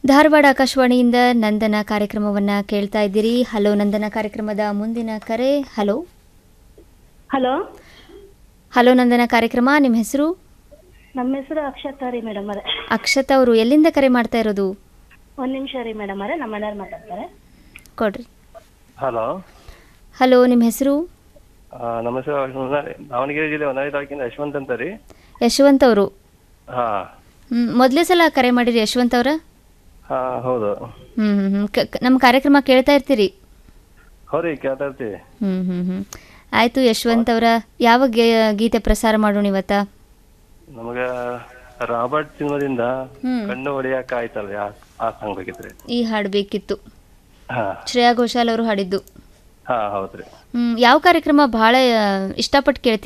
ಧಾರವಾಡ ಆಕಾಶವಾಣಿಯಿಂದ ನಂದನ ಕಾರ್ಯಕ್ರಮವನ್ನ ಕೇಳ್ತಾ ಇದ್ದೀರಿ ಹಲೋ ನಂದನ ಕಾರ್ಯಕ್ರಮದ ಮುಂದಿನ ಕರೆ ಹಲೋ ಹಲೋ ಹಲೋ ನಂದನ ಕಾರ್ಯಕ್ರಮ ನಿಮ್ಮ ಹೆಸರು ನಮ್ಮ ಹೆಸರು ಅಕ್ಷತಾ ರೀ ಮೇಡಮ್ ಅವರೇ ಅಕ್ಷತಾ ಅವರು ಎಲ್ಲಿಂದ ಕರೆ ಮಾಡ್ತಾ ಇರೋದು ಒಂದು ನಿಮಿಷ ರೀ ಮೇಡಮ್ ಅವರೇ ನಮ್ಮ ಮನೆಯವ್ರು ಮಾತಾಡ್ತಾರೆ ಕೊಡ್ರಿ ಹಲೋ ಹಲೋ ನಿಮ್ಮ ಹೆಸರು ನಮ್ಮ ಹೆಸರು ಹೊನ್ನಾಳಿ- ದಾವಣಗೆರೆ ಜಿಲ್ಲೆ ಹೊನ್ನಾಳಿ ತಾಲೂಕಿಂದ ಯಶವಂತ್ ಅಂತ ರೀ ಯಶವಂತ್ ಅವರು ಹಾ ಮೊದಲೇ ಸಲ ಕರೆ ಮಾಡಿರಿ ಯಶವಂತ್ ಅವರ ಹಾ ಹೌದು ಹ್ಞೂ ಹ್ಞೂ ಹ್ಞೂ ನಮ್ಮ ಕಾರ್ಯಕ್ರಮ ಕೇಳ್ತಾ ಇರ್ತೀರಿ ಹೌದ್ರಿ ಕೇಳ್ತಾ ಇರ್ತೀವಿ ಹ್ಞೂ ಹ್ಞೂ ಹ್ಞೂ ಆಯಿತು ಯಶವಂತ್ ಅವರ ಯಾವ ಗೆ- ಗೀತೆ ಪ್ರಸಾರ ಮಾಡೋಣ ಇವತ್ತ ನಮಗ ರಾಬರ್ಟ್ ಸಿನಿಮಾದಿಂದ ಹ್ಮ್. ಕಣ್ಣು ಹೊಡಿಯಾಕ ಆಯ್ತಲ್ರಿ ಆ ಆ ಸಾಂಗ್ ಬೇಕಿತ್ರಿ ಈ ಹಾಡು ಬೇಕಿತ್ತು ಹಾ ಶ್ರೇಯಾ ಘೋಷಾಲ್ ಅವರು ಹಾಡಿದ್ದು ಹಾ ಹೌದ್ರಿ ಹ್ಮ್, ಯಾವ ಕಾರ್ಯಕ್ರಮ ಭಾಳ ಇಷ್ಟಪಟ್ಟು ಕೇಳ್ತೀರಿ